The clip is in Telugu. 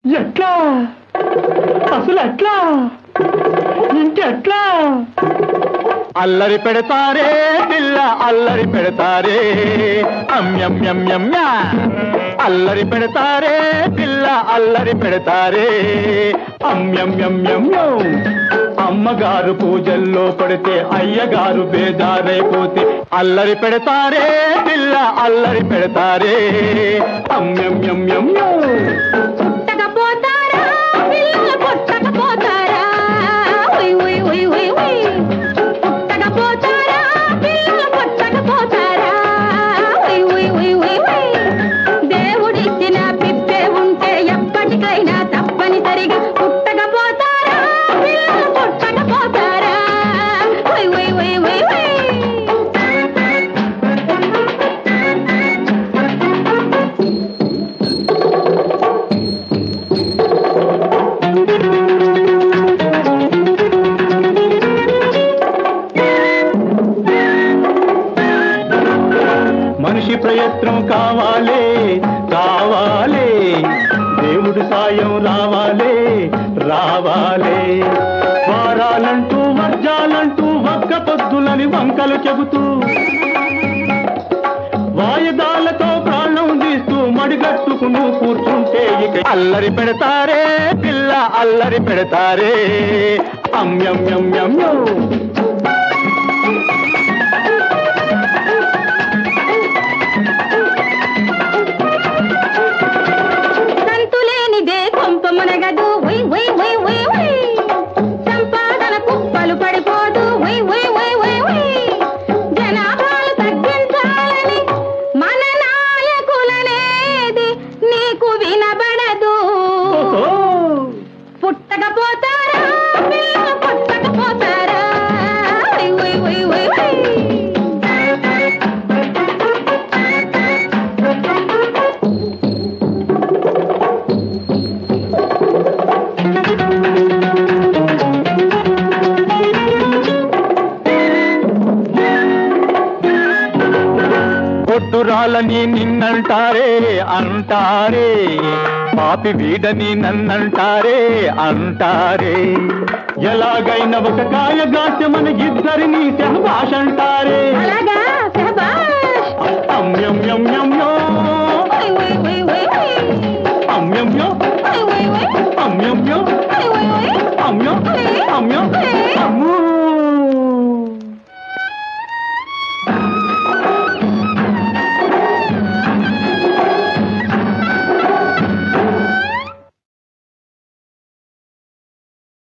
ఎట్లా అసలు ఎట్లా ఇంకెట్లా అల్లరి పెడతారే పిల్ల అల్లరి పెడతారే అమ్యమ్యమ్యమ్య అల్లరి పెడతారే పిల్ల అల్లరి పెడతారే అమ్యమ్యమ్యమ్యో అమ్మగారు పూజల్లో పడితే అయ్యగారు బేదారైపోతే అల్లరి పెడతారే పిల్ల అల్లరి పెడతారే అమ్యమ్యమ్యమ్యో పుట్టకపోతారా పిల్లలు పుట్టకపోతారా ఉయ్ ఉయ్ ఉయ్ ఉయ్ ఉయ్ పుట్టకపోతారా పిల్లలు పుట్టకపోతారా ఉయ్ ఉయ్ ఉయ్ ఉయ్ ఉయ్ దేవుడిచ్చిన పిప్పే ఉంటే ఎప్పటికైనా తప్పనిసరిగా పుట్టకపోతారా పిల్లలు పుట్టకపోతారా ఉయ్ ఉయ్ ఉయ్ ఉయ్ ఉయ్ మనిషి ప్రయత్నం కావాలే కావాలే దేవుడి సాయం రావాలే రావాలే వారాలంటూ వర్జాలంటూ ఒక్క పొద్దులని వంకలు చెబుతూ వాయిదాలతో ప్రాణం తీస్తూ మడిగట్టుకును కూర్చుంటే ఇక అల్లరి పెడతారే పిల్ల అల్లరి పెడతారే అమ్యమ్యమ్యమ్యో సంతులేనిదే కొంప మునగదు ఉయ్ ఉయ్ ఉయ్ ఉయ్ ఉయ్ సంపాదన కుప్పలు పడిపోదు ఉయ్ ఉయ్ ఉయ్ ఉయ్ ఉయ్ జనాభాలు తగ్గించాలని మన నాయకులనేది నీకు వినబడదు ఓహో పుట్టకపోతారా పిల్లలు పుట్టకపోతారా ఉయ్ ఉయ్ ఉయ్ ఉయ్ ఉయ్ పొట్టురాలని నిన్నంటారే అంటారే పాపి వీడని నన్నంటారే అంటారే ఎలాగైనా ఒక కాయగాస్యమని ఇద్దరిని శహభాష అంటారే అలాగా శభాష్ అమ్యమ్యమ్యమ్యో ఉయ్ ఉయ్ ఉయ్ ఉయ్ ఉయ్ అమ్యమ్యో ఉయ్ ఉయ్ ఉయ్ అమ్యమ్యో